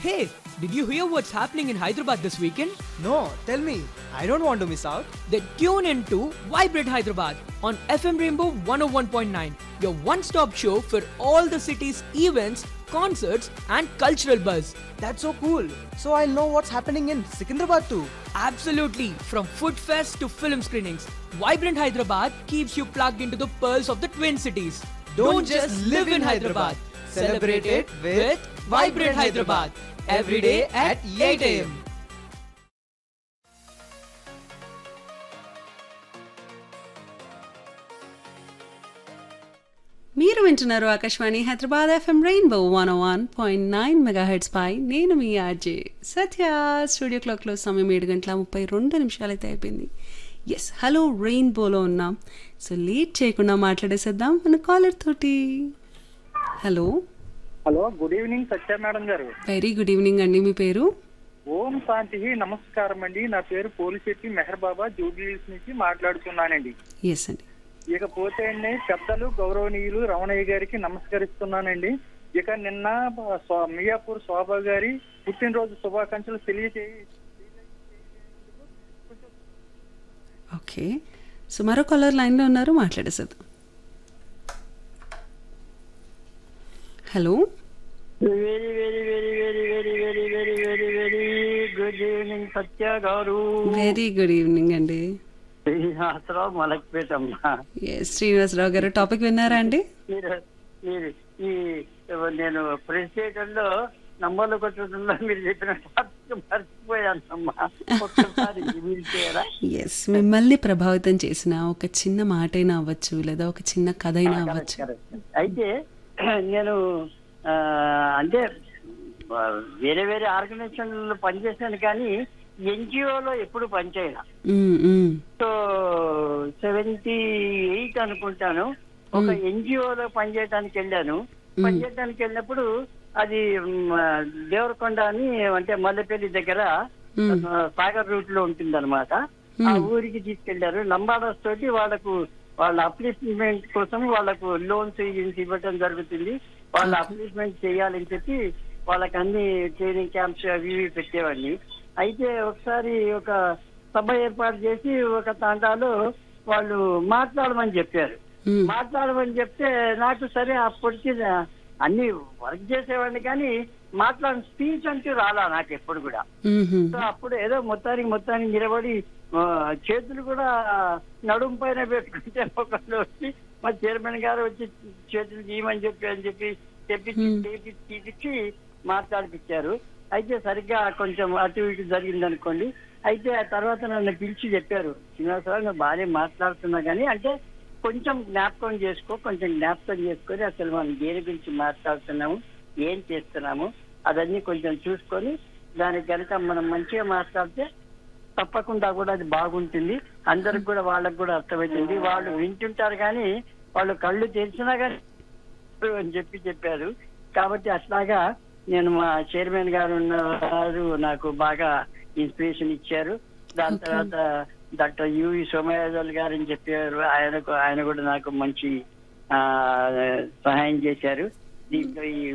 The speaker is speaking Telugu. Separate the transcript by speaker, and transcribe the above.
Speaker 1: Hey, did you hear what's happening in Hyderabad this weekend?
Speaker 2: No, tell me. I don't want to miss out.
Speaker 1: Then tune in to Vibrate Hyderabad on FM Rainbow 101.9, your one stop show for all the city's events, concerts, and cultural buzz.
Speaker 2: That's so cool. So I'll know what's happening in Secunderabad too.
Speaker 1: Absolutely, from food fest to film screenings, Vibrant Hyderabad keeps you plugged into the pearls of the Twin Cities.
Speaker 2: Don't just live in Hyderabad. Celebrate it with Vibrant Hyderabad. Every day at 8 a.m.
Speaker 3: మీరు వింటున్నారు Akashvani Hyderabad FM rainbow one one point nine megahertz పై నేను మీ ఆర్జే సత్య స్టూడియో క్లాక్లో సమయం ఏడు గంటల ముప్పై రెండు నిమిషాలు అయితే అయిపోయింది ఎస్ హలో రెయిన్బోలో ఉన్నాం సో లేట్ చేయకుండా మాట్లాడేసేద్దాం మన కాలర్ తోటి hello
Speaker 4: hello good evening Satya madam garu
Speaker 3: very good evening అండి మీ పేరు
Speaker 4: ఓం శాంతి నమస్కారం అండి నా పేరు పోలిశెట్టి మెహర్ బాబా జూబ్లీస్ నుంచి మాట్లాడుతున్నానండి
Speaker 3: ఎస్ అండి
Speaker 4: ఇకపోతే అండి పెద్దలు గౌరవనీయులు రమణయ్య గారికి నమస్కరిస్తున్నానండి ఇక నిన్న స్వ- మియాపూర్ శోభా గారి పుట్టినరోజు శుభాకాంక్షలు తెలియజేయి
Speaker 3: ఓకే సో మరో కాలర్ లైన్లో ఉన్నారు మాట్లాడేసేద్దాం hello
Speaker 5: very very very very very very very very very good evening Satya garu
Speaker 3: very good evening అండి
Speaker 5: శ్రీనివాసరావు మలక్పేట అమ్మా
Speaker 3: ఎస్ శ్రీనివాసరావు గారు టాపిక్ విన్నారా అండి
Speaker 5: మీరు మీరు ఈ నేను ప్రెసిడెంట్ లో నంబర్లు కొట్టడంలో మీరు చెప్పిన టాపిక్ మర్చిపోయానమ్మా ఒక్కసారి మీరు చేయరా
Speaker 3: ఎస్ మిమ్మల్ని ప్రభావితం చేసిన ఒక చిన్న మాట అయినా అవ్వచ్చు లేదా ఒక చిన్న కథ అయినా అవ్వచ్చు
Speaker 5: కరెక్ట్. అయితే నేను ఆ, అంటే ఆ, వేరే వేరే ఆర్గనైజేషన్లో పనిచేశాను కానీ ఎన్జిఓలో ఎప్పుడు పనిచేయను
Speaker 3: మ్మ్, మ్మ్.
Speaker 5: సో సెవెంటీ ఎయిట్ అనుకుంటాను ఒక ఎన్జిఓలో పనిచేయడానికి వెళ్ళాను పనిచేయడానికి వెళ్ళినప్పుడు అది మ్, దేవరకొండ అని అంటే మల్లెపల్లి దగ్గర ఆ, సాగర్ రూట్ లో ఉంటుంది అనమాట ఆ ఊరికి తీసుకెళ్లారు లంబాడాస్ తోటి వాళ్ళకు వాళ్ళ అప్లిస్మెంట్ కోసం వాళ్ళకు లోన్స్ ఇవ్వటం జరుగుతుంది వాళ్ళ అప్లిస్మెంట్ చేయాలని చెప్పి వాళ్ళకి అన్ని ట్రైనింగ్ క్యాంప్స్ అవి ఇవి పెట్టేవాడిని అయితే ఒకసారి ఒక సభ ఏర్పాటు చేసి ఒక తాండాలో వాళ్ళు మాట్లాడమని చెప్పారు
Speaker 3: మ్మ్.
Speaker 5: మాట్లాడమని చెప్తే నాకు సరే అప్పటికి నా- అన్ని వర్క్ చేసేవాడిని కానీ మాట్లాడిన స్పీచ్ అంటూ రాలా నాకు ఎప్పుడు కూడా
Speaker 3: మ్మ్.
Speaker 5: సో అప్పుడు ఏదో మొత్తానికి మొత్తానికి నిలబడి ఆ, చేతులు కూడా నడుము పైన పెట్టుకుంటే ఒకళ్ళు వచ్చి మా చైర్మన్ గారు వచ్చి చేతులు తీయమని చెప్పి అని చెప్పి చెప్పి చేపి తీపిచ్చి మాట్లాడిపించారు అయితే సరిగ్గా కొంచెం అటు ఇటు జరిగింది అనుకోండి అయితే ఆ తర్వాత నన్ను పిలిచి చెప్పారు శ్రీనివాసరావు నువ్వు బాగానే మాట్లాడుతున్నా కానీ అంటే కొంచెం జ్ఞాపకం చేసుకో కొంచెం జ్ఞాపకం చేసుకొని అసలు మనం దేని గురించి మాట్లాడుతున్నాము ఏం చేస్తున్నాము అదన్నీ కొంచెం చూసుకొని దానికి కనుక మనం మంచిగా మాట్లాడితే తప్పకుండా కూడా అది బాగుంటుంది అందరికి కూడా వాళ్ళకి కూడా అర్థమవుతుంది వాళ్ళు వింటుంటారు కానీ వాళ్ళు కళ్ళు తెరిచినా కానీ అని చెప్పి చెప్పారు కాబట్టి అట్లాగా నేను మా చైర్మన్ గారు ఉన్నారు నాకు బాగా ఇన్స్పిరేషన్ ఇచ్చారు దాని తర్వాత డాక్టర్ యువి సోమయాజల్ గారు అని చెప్పారు ఆయనకు ఆయన కూడా నాకు మంచి ఆ, సహాయం చేశారు దీంట్లో ఈ